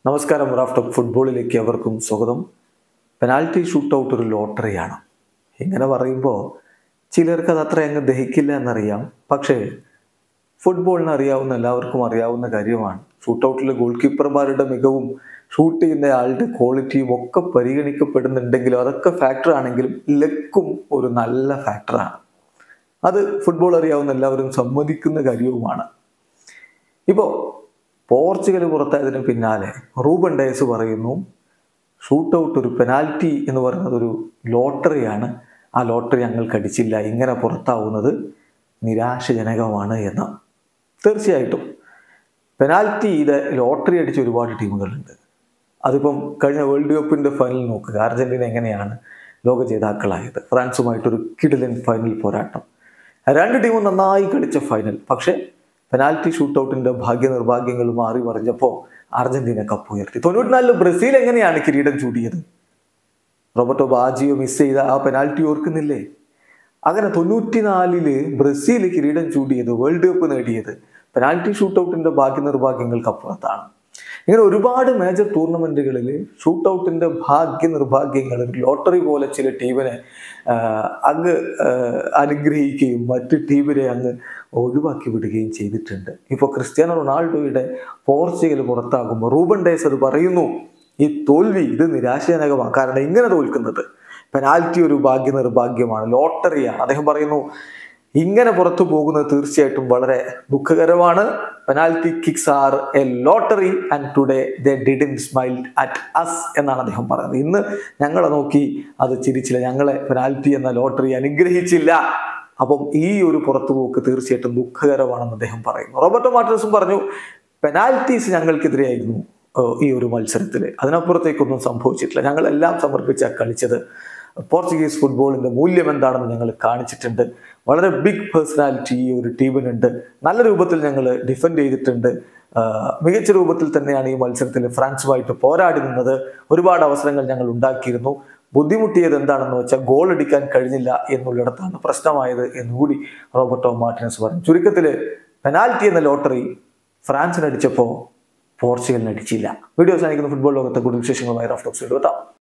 നമസ്കാരം Raf talk ഫുട്ബോളിലേക്ക് അവർക്കും സ്വാഗതം പെനാൽറ്റി ഷൂട്ട് ഔട്ട് ഒരു ലോട്ടറിയാണ് ഇങ്ങനെ പറയുമ്പോൾ ചിലർക്ക് അത് അത്ര അങ്ങ് ദഹിക്കില്ല എന്നറിയാം പക്ഷേ ഫുട്ബോളിന് അറിയാവുന്ന എല്ലാവർക്കും അറിയാവുന്ന കാര്യമാണ് ഷൂട്ട് ഔട്ടിൽ ഗോൾ കീപ്പർമാരുടെ മികവും ഷൂട്ട് ചെയ്യുന്ന ആളുടെ ക്വാളിറ്റിയും ഒക്കെ പരിഗണിക്കപ്പെടുന്നുണ്ടെങ്കിലും അതൊക്കെ ഫാക്ടർ ആണെങ്കിലും ലക്കും ഒരു നല്ല ഫാക്ടറാണ് അത് ഫുട്ബോൾ അറിയാവുന്ന എല്ലാവരും സമ്മതിക്കുന്ന കാര്യവുമാണ് ഇപ്പോൾ പോർച്ചുഗൽ പുറത്തായതിന് പിന്നാലെ റൂബൻ ഡയസ് പറയുന്നു ഷൂട്ട് ഔട്ട് ഒരു പെനാൽറ്റി എന്ന് പറയുന്നത് ഒരു ലോട്ടറിയാണ് ആ ലോട്ടറി ഞങ്ങൾക്ക് അടിച്ചില്ല ഇങ്ങനെ പുറത്താവുന്നത് നിരാശജനകമാണ് എന്ന് തീർച്ചയായിട്ടും പെനാൽറ്റി ഇത് ലോട്ടറി അടിച്ച ഒരുപാട് ടീമുകളുണ്ട് അതിപ്പം കഴിഞ്ഞ വേൾഡ് കപ്പിൻ്റെ ഫൈനൽ നോക്കുക അർജന്റീന എങ്ങനെയാണ് ലോക ജേതാക്കളായത് ഫ്രാൻസുമായിട്ടൊരു കിടിലൻ ഫൈനൽ പോരാട്ടം രണ്ട് ടീമും നന്നായി കളിച്ച ഫൈനൽ പക്ഷേ പെനാൽറ്റി ഷൂട്ടൗട്ടിന്റെ ഭാഗ്യ നിർഭാഗ്യങ്ങൾ മാറി മറിഞ്ഞപ്പോൾ അർജന്റീന കപ്പ് ഉയർത്തി തൊണ്ണൂറ്റിനാലില് ബ്രസീൽ എങ്ങനെയാണ് കിരീടം ചൂടിയത് റോബർട്ടോ ബാജിയോ മിസ് ചെയ്ത ആ പെനാൽറ്റി ഓർക്കുന്നില്ലേ അങ്ങനെ തൊണ്ണൂറ്റിനാലില് ബ്രസീൽ കിരീടം ചൂടിയത് വേൾഡ് കപ്പ് നേടിയത് പെനാൽറ്റി ഷൂട്ടൗട്ടിന്റെ ഭാഗ്യ നിർഭാഗ്യങ്ങൾക്ക് അപ്പുറത്താണ് ഇങ്ങനെ ഒരുപാട് മേജർ ടൂർണമെന്റുകളിൽ ഷൂട്ടൗട്ടിന്റെ ഭാഗ്യ നിർഭാഗ്യങ്ങൾ ലോട്ടറി പോലെ ചില ടീമിനെ ആഹ്, അങ്ങ് ആഹ്, അനുഗ്രഹിക്കുകയും മറ്റ് ടീമിനെ അങ്ങ് ഒഴിവാക്കി വിടുകയും ചെയ്തിട്ടുണ്ട് ഇപ്പോൾ ക്രിസ്ത്യാനോ റൊണാൾഡോയുടെ പോർച്ചുഗൽ പുറത്താകുമ്പോൾ റൂബൻ ഡേസ് അത് പറയുന്നു ഈ തോൽവി ഇത് നിരാശജനകമാണ് കാരണം ഇങ്ങനെ തോൽക്കുന്നത് പെനാൽറ്റി ഒരു ഭാഗ്യ നിർഭാഗ്യമാണ് ലോട്ടറിയാണ് അദ്ദേഹം പറയുന്നു ഇങ്ങനെ പുറത്തു പോകുന്നത് തീർച്ചയായിട്ടും വളരെ ദുഃഖകരമാണ് penalty kicks are a lottery and today the didn't smile at us എന്നാണ് അദ്ദേഹം പറയുന്നത് ഇന്ന് ഞങ്ങളെ നോക്കി അത് ചിരിച്ചില്ല ഞങ്ങളെ പെനാൽറ്റി എന്ന ലോട്ടറി അനുഗ്രഹിച്ചില്ല അപ്പം ഈ ഒരു പുറത്തുപോക്ക് തീർച്ചയായിട്ടും ദുഃഖകരമാണെന്ന് അദ്ദേഹം പറയുന്നു റോബർട്ടോ മാർട്ടിനസും പറഞ്ഞു പെനാൽറ്റീസ് ഞങ്ങൾക്കെതിരെയായിരുന്നു ഏഹ്, ഈ ഒരു മത്സരത്തിൽ അതിനപ്പുറത്തേക്കൊന്നും സംഭവിച്ചിട്ടില്ല ഞങ്ങളെല്ലാം സമർപ്പിച്ച കളിച്ചത് പോർച്ചുഗീസ് ഫുട്ബോളിന്റെ മൂല്യം എന്താണെന്ന് ഞങ്ങൾ കാണിച്ചിട്ടുണ്ട് വളരെ ബിഗ് പേഴ്സണാലിറ്റി ഈ ഒരു ടീമിനുണ്ട് നല്ല രൂപത്തിൽ ഞങ്ങൾ ഡിഫെൻഡ് ചെയ്തിട്ടുണ്ട് ആഹ് മികച്ച രൂപത്തിൽ തന്നെയാണ് ഈ മത്സരത്തിൽ ഫ്രാൻസുമായിട്ട് പോരാടി നിന്നത് ഒരുപാട് അവസരങ്ങൾ ഞങ്ങൾ ഉണ്ടാക്കിയിരുന്നു ബുദ്ധിമുട്ടിയത് എന്താണെന്ന് വെച്ചാൽ ഗോൾ അടിക്കാൻ കഴിഞ്ഞില്ല എന്നുള്ളിടത്താണ് പ്രശ്നമായത് എന്നുകൂടി റോബർട്ടോ മാർട്ടിനസ് പറഞ്ഞു ചുരുക്കത്തിൽ പെനാൽറ്റി എന്ന ലോട്ടറി ഫ്രാൻസിന് അടിച്ചപ്പോൾ പോർച്ചുഗലിന് അടിച്ചില്ല വീഡിയോ അവസാനിക്കുന്ന ഫുട്ബോൾ ലോകത്തെ കൂടുതൽ വിശേഷങ്ങളുമായി റഫ് ടോക്സ് എത്താം